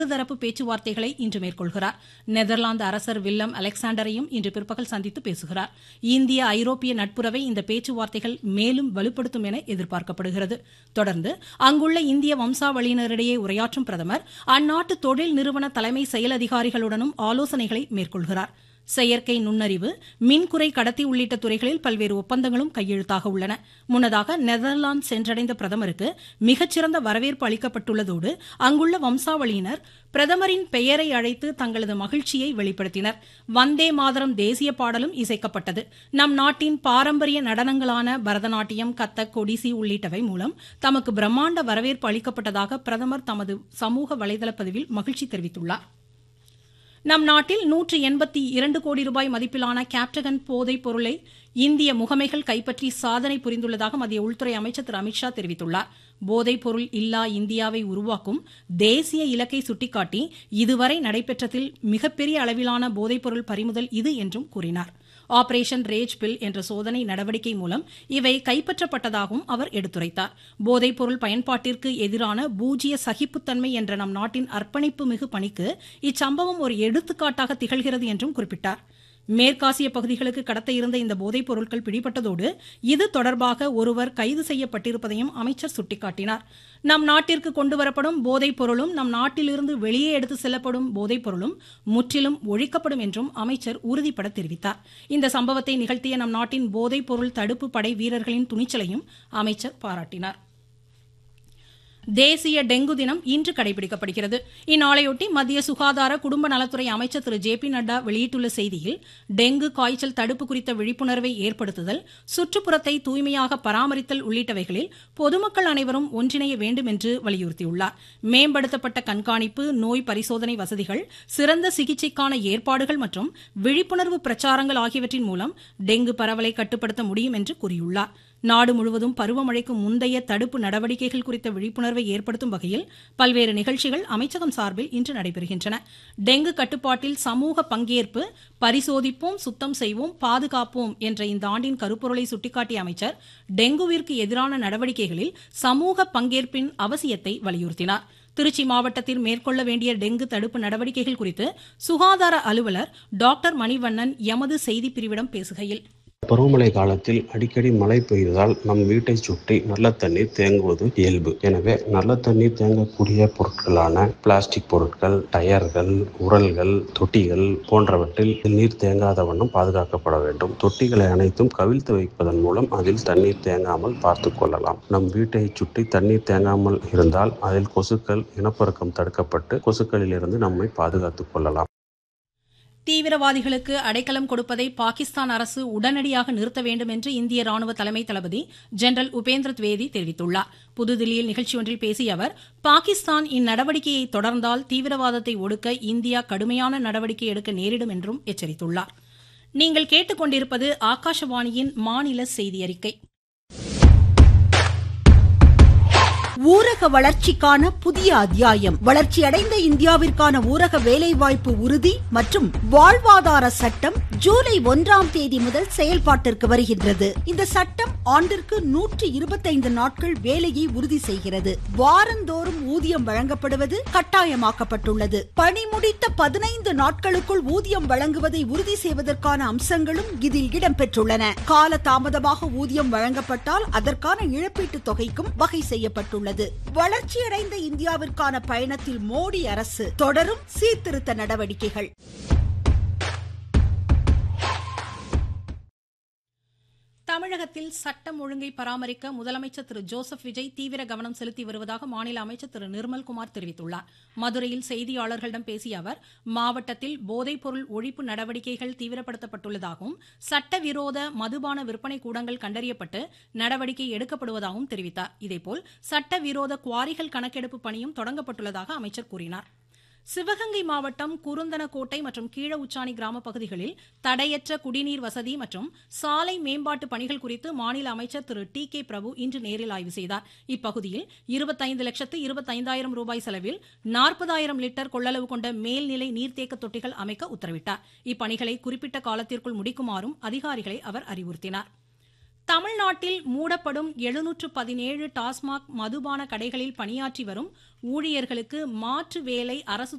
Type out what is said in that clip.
இருதரப்பு பேச்சுவார்த்தைகளை இன்று மேற்கொள்கிறார் நெதர்லாந்து அரசர் வில்லம் அலெக்சாண்டரையும் இன்று பிற்பகல் சந்தித்து பேசுகிறார் இந்திய ஐரோப்பிய நட்புறவை இந்த பேச்சுவார்த்தைகள் மேலும் வலுப்படுத்தும் என எதிர்பார்க்கப்படுகிறது தொடர்ந்து அங்குள்ள இந்திய வம்சாவளியினரிடையே உரையாற்றும் பிரதமர் அந்நாட்டு தொழில் நிறுவன தலைமை செயல் அதிகாரிகளுடனும் ஆலோசனைகளை மேற்கொள்கிறார் செயற்கை நுண்ணறிவு மின்குறை கடத்தி உள்ளிட்ட துறைகளில் பல்வேறு ஒப்பந்தங்களும் கையெழுத்தாக உள்ளன முன்னதாக நெதர்லாந்து சென்றடைந்த பிரதமருக்கு மிகச்சிறந்த வரவேற்பு அளிக்கப்பட்டுள்ளதோடு அங்குள்ள வம்சாவளியினர் பிரதமரின் பெயரை அழைத்து தங்களது மகிழ்ச்சியை வெளிப்படுத்தினர் வந்தே மாதரம் தேசிய பாடலும் இசைக்கப்பட்டது நம் நாட்டின் பாரம்பரிய நடனங்களான பரதநாட்டியம் கத்தக் ஒடிசி உள்ளிட்டவை மூலம் தமக்கு பிரம்மாண்ட வரவேற்பு அளிக்கப்பட்டதாக பிரதமர் தமது சமூக வலைதள பதிவில் மகிழ்ச்சி தெரிவித்துள்ளார் நம் நாட்டில் நூற்று எண்பத்தி இரண்டு கோடி ரூபாய் மதிப்பிலான கேப்டகன் போதைப் பொருளை இந்திய முகமைகள் கைப்பற்றி சாதனை புரிந்துள்ளதாக மத்திய உள்துறை அமைச்சர் திரு அமித்ஷா தெரிவித்துள்ளார் போதைப் பொருள் இல்லா இந்தியாவை உருவாக்கும் தேசிய இலக்கை சுட்டிக்காட்டி இதுவரை நடைபெற்றதில் மிகப்பெரிய அளவிலான போதைப் பொருள் பறிமுதல் இது என்றும் கூறினார் ஆபரேஷன் ரேஜ் பில் என்ற சோதனை நடவடிக்கை மூலம் இவை கைப்பற்றப்பட்டதாகவும் அவர் எடுத்துரைத்தார் போதைப் பொருள் பயன்பாட்டிற்கு எதிரான பூஜ்ய சகிப்புத்தன்மை என்ற நம் நாட்டின் அர்ப்பணிப்பு மிகு பணிக்கு இச்சம்பவம் ஒரு எடுத்துக்காட்டாக திகழ்கிறது என்றும் குறிப்பிட்டார் மேற்காசிய பகுதிகளுக்கு கடத்த இருந்த இந்த போதைப் பொருட்கள் பிடிபட்டதோடு இது தொடர்பாக ஒருவர் கைது செய்யப்பட்டிருப்பதையும் அமைச்சர் சுட்டிக்காட்டினார் நம் நாட்டிற்கு கொண்டுவரப்படும் போதைப் பொருளும் நம் நாட்டிலிருந்து வெளியே எடுத்து செல்லப்படும் போதைப் பொருளும் முற்றிலும் ஒழிக்கப்படும் என்றும் அமைச்சர் உறுதிபட தெரிவித்தார் இந்த சம்பவத்தை நிகழ்த்திய நம் நாட்டின் போதைப் பொருள் தடுப்பு படை வீரர்களின் துணிச்சலையும் அமைச்சர் பாராட்டினார் தேசிய டெங்கு தினம் இன்று கடைபிடிக்கப்படுகிறது இந்நாளையொட்டி மத்திய சுகாதார குடும்ப நலத்துறை அமைச்சர் திரு ஜே பி நட்டா வெளியிட்டுள்ள செய்தியில் டெங்கு காய்ச்சல் தடுப்பு குறித்த விழிப்புணர்வை ஏற்படுத்துதல் சுற்றுப்புறத்தை தூய்மையாக பராமரித்தல் உள்ளிட்டவைகளில் பொதுமக்கள் அனைவரும் ஒன்றிணைய வேண்டும் என்று வலியுறுத்தியுள்ளார் மேம்படுத்தப்பட்ட கண்காணிப்பு நோய் பரிசோதனை வசதிகள் சிறந்த சிகிச்சைக்கான ஏற்பாடுகள் மற்றும் விழிப்புணர்வு பிரச்சாரங்கள் ஆகியவற்றின் மூலம் டெங்கு பரவலை கட்டுப்படுத்த முடியும் என்று கூறியுள்ளார் நாடு முழுவதும் பருவமழைக்கு முந்தைய தடுப்பு நடவடிக்கைகள் குறித்த விழிப்புணர்வை ஏற்படுத்தும் வகையில் பல்வேறு நிகழ்ச்சிகள் அமைச்சகம் சார்பில் இன்று நடைபெறுகின்றன டெங்கு கட்டுப்பாட்டில் சமூக பங்கேற்பு பரிசோதிப்போம் சுத்தம் செய்வோம் பாதுகாப்போம் என்ற இந்த ஆண்டின் கருப்பொருளை சுட்டிக்காட்டிய அமைச்சர் டெங்குவிற்கு எதிரான நடவடிக்கைகளில் சமூக பங்கேற்பின் அவசியத்தை வலியுறுத்தினார் திருச்சி மாவட்டத்தில் மேற்கொள்ள வேண்டிய டெங்கு தடுப்பு நடவடிக்கைகள் குறித்து சுகாதார அலுவலர் டாக்டர் மணிவண்ணன் எமது செய்திப் பிரிவிடம் பேசுகையில் பருவமழை காலத்தில் அடிக்கடி மழை பெய்வதால் நம் வீட்டை சுற்றி நல்ல தண்ணீர் தேங்குவது இயல்பு எனவே நல்ல தண்ணீர் தேங்கக்கூடிய பொருட்களான பிளாஸ்டிக் பொருட்கள் டயர்கள் உரல்கள் தொட்டிகள் போன்றவற்றில் நீர் தேங்காத வண்ணம் பாதுகாக்கப்பட வேண்டும் தொட்டிகளை அனைத்தும் கவிழ்த்து வைப்பதன் மூலம் அதில் தண்ணீர் தேங்காமல் பார்த்து கொள்ளலாம் நம் வீட்டை சுற்றி தண்ணீர் தேங்காமல் இருந்தால் அதில் கொசுக்கள் இனப்பெருக்கம் தடுக்கப்பட்டு கொசுக்களில் இருந்து நம்மை பாதுகாத்துக் கொள்ளலாம் தீவிரவாதிகளுக்கு அடைக்கலம் கொடுப்பதை பாகிஸ்தான் அரசு உடனடியாக நிறுத்த வேண்டும் என்று இந்திய ராணுவ தலைமை தளபதி ஜெனரல் உபேந்திர திவேதி தெரிவித்துள்ளார் புதுதில்லியில் நிகழ்ச்சி ஒன்றில் பேசிய அவர் பாகிஸ்தான் இந்நடவடிக்கையை தொடர்ந்தால் தீவிரவாதத்தை ஒடுக்க இந்தியா கடுமையான நடவடிக்கை எடுக்க நேரிடும் என்றும் எச்சரித்துள்ளார் நீங்கள் கேட்டுக்கொண்டிருப்பது ஆகாஷவாணியின் மாநில செய்தி அறிக்கை ஊரக வளர்ச்சிக்கான புதிய அத்தியாயம் வளர்ச்சியடைந்த இந்தியாவிற்கான ஊரக வேலைவாய்ப்பு உறுதி மற்றும் வாழ்வாதார சட்டம் ஜூலை ஒன்றாம் தேதி முதல் செயல்பாட்டிற்கு வருகின்றது இந்த சட்டம் ஆண்டிற்கு நூற்றி இருபத்தைந்து நாட்கள் வேலையை உறுதி செய்கிறது வாரந்தோறும் ஊதியம் வழங்கப்படுவது கட்டாயமாக்கப்பட்டுள்ளது பணி முடித்த பதினைந்து நாட்களுக்குள் ஊதியம் வழங்குவதை உறுதி செய்வதற்கான அம்சங்களும் இதில் இடம்பெற்றுள்ளன கால தாமதமாக ஊதியம் வழங்கப்பட்டால் அதற்கான இழப்பீட்டு தொகைக்கும் வகை செய்யப்பட்டுள்ளது உள்ளது வளர்ச்சியடைந்த இந்தியாவிற்கான பயணத்தில் மோடி அரசு தொடரும் சீர்திருத்த நடவடிக்கைகள் தமிழகத்தில் சட்டம் ஒழுங்கை பராமரிக்க முதலமைச்சர் திரு ஜோசப் விஜய் தீவிர கவனம் செலுத்தி வருவதாக மாநில அமைச்சர் திரு நிர்மல்குமார் தெரிவித்துள்ளார் மதுரையில் செய்தியாளர்களிடம் பேசிய அவர் மாவட்டத்தில் போதைப்பொருள் ஒழிப்பு நடவடிக்கைகள் தீவிரப்படுத்தப்பட்டுள்ளதாகவும் சட்டவிரோத மதுபான விற்பனை கூடங்கள் கண்டறியப்பட்டு நடவடிக்கை எடுக்கப்படுவதாகவும் தெரிவித்தார் இதேபோல் சட்டவிரோத குவாரிகள் கணக்கெடுப்பு பணியும் தொடங்கப்பட்டுள்ளதாக அமைச்சர் கூறினார் சிவகங்கை மாவட்டம் குருந்தனக்கோட்டை மற்றும் கீழ உச்சாணி கிராம பகுதிகளில் தடையற்ற குடிநீர் வசதி மற்றும் சாலை மேம்பாட்டு பணிகள் குறித்து மாநில அமைச்சர் திரு டி கே பிரபு இன்று நேரில் ஆய்வு செய்தார் இப்பகுதியில் இருபத்தைந்து லட்சத்து இருபத்தைந்தாயிரம் ரூபாய் செலவில் நாற்பதாயிரம் லிட்டர் கொள்ளளவு கொண்ட மேல்நிலை நீர்த்தேக்க தொட்டிகள் அமைக்க உத்தரவிட்டார் இப்பணிகளை குறிப்பிட்ட காலத்திற்குள் முடிக்குமாறும் அதிகாரிகளை அவர் அறிவுறுத்தினார் தமிழ்நாட்டில் மூடப்படும் எழுநூற்று பதினேழு டாஸ்மாக் மதுபான கடைகளில் பணியாற்றி வரும் ஊழியர்களுக்கு மாற்று வேலை அரசு